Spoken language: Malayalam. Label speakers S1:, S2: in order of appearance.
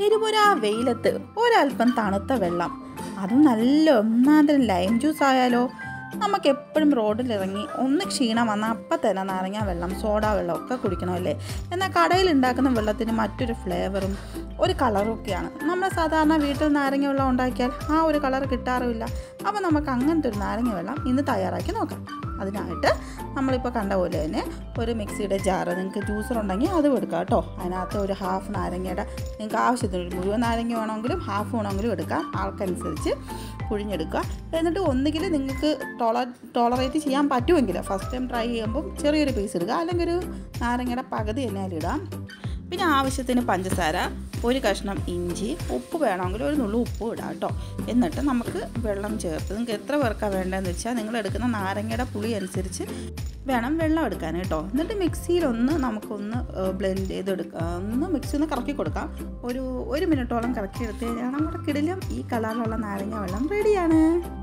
S1: എരിപുരാ വെയിലത്ത് ഒരല്പം തണുത്ത വെള്ളം അതും നല്ല ഒന്നാന്തരം ലൈം ജ്യൂസ് ആയാലോ നമുക്ക് എപ്പോഴും റോഡിലിറങ്ങി ഒന്ന് ക്ഷീണം വന്നാൽ അപ്പം തന്നെ നാരങ്ങ വെള്ളം സോഡ വെള്ളം ഒക്കെ കുടിക്കണമല്ലേ എന്നാൽ കടയിൽ ഉണ്ടാക്കുന്ന വെള്ളത്തിന് മറ്റൊരു ഫ്ലേവറും ഒരു കളറും ഒക്കെയാണ് നമ്മൾ സാധാരണ വീട്ടിൽ നാരങ്ങ വെള്ളം ഉണ്ടാക്കിയാൽ ആ ഒരു കളർ കിട്ടാറുമില്ല അപ്പോൾ നമുക്ക് അങ്ങനത്തെ ഒരു നാരങ്ങ വെള്ളം ഇന്ന് തയ്യാറാക്കി നോക്കാം അതിനായിട്ട് നമ്മളിപ്പോൾ കണ്ട പോലെ തന്നെ ഒരു മിക്സിയുടെ ജാറ് നിങ്ങൾക്ക് ജ്യൂസർ ഉണ്ടെങ്കിൽ അത് എടുക്കാം കേട്ടോ അതിനകത്ത് ഒരു ഹാഫ് നാരങ്ങയുടെ നിങ്ങൾക്ക് ആവശ്യത്തിന് ഒരു മുഴുവൻ നാരങ്ങ വേണമെങ്കിലും ഹാഫ് വേണമെങ്കിലും എടുക്കാം ആൾക്കനുസരിച്ച് പുഴിഞ്ഞെടുക്കുക എന്നിട്ട് ഒന്നുകിൽ നിങ്ങൾക്ക് ടോള ടോളറേറ്റ് ചെയ്യാൻ പറ്റുമെങ്കിൽ ഫസ്റ്റ് ടൈം ട്രൈ ചെയ്യുമ്പം ചെറിയൊരു പീസ് എടുക്കുക അല്ലെങ്കിൽ ഒരു നാരങ്ങയുടെ പകുതി തന്നെ അതിലിടാം പിന്നെ ആവശ്യത്തിന് പഞ്ചസാര ഒരു കഷ്ണം ഇഞ്ചി ഉപ്പ് വേണമെങ്കിൽ ഒരു നുള്ളു ഉപ്പ് ഇടാം കേട്ടോ എന്നിട്ട് നമുക്ക് വെള്ളം ചേർത്ത് നിങ്ങൾക്ക് എത്ര പേർക്കാണ് വേണ്ടതെന്ന് വെച്ചാൽ നിങ്ങൾ എടുക്കുന്ന നാരങ്ങയുടെ പുളി അനുസരിച്ച് വേണം വെള്ളം എടുക്കാൻ കേട്ടോ എന്നിട്ട് മിക്സിയിലൊന്ന് നമുക്കൊന്ന് ബ്ലെൻഡ് ചെയ്തെടുക്കാം ഒന്ന് മിക്സി ഒന്ന് കറക്കി കൊടുക്കാം ഒരു ഒരു മിനിറ്റോളം കറക്കി എടുത്ത് കഴിഞ്ഞാൽ നമ്മുടെ കിടിലും ഈ കളറിലുള്ള നാരങ്ങ വെള്ളം റെഡിയാണ്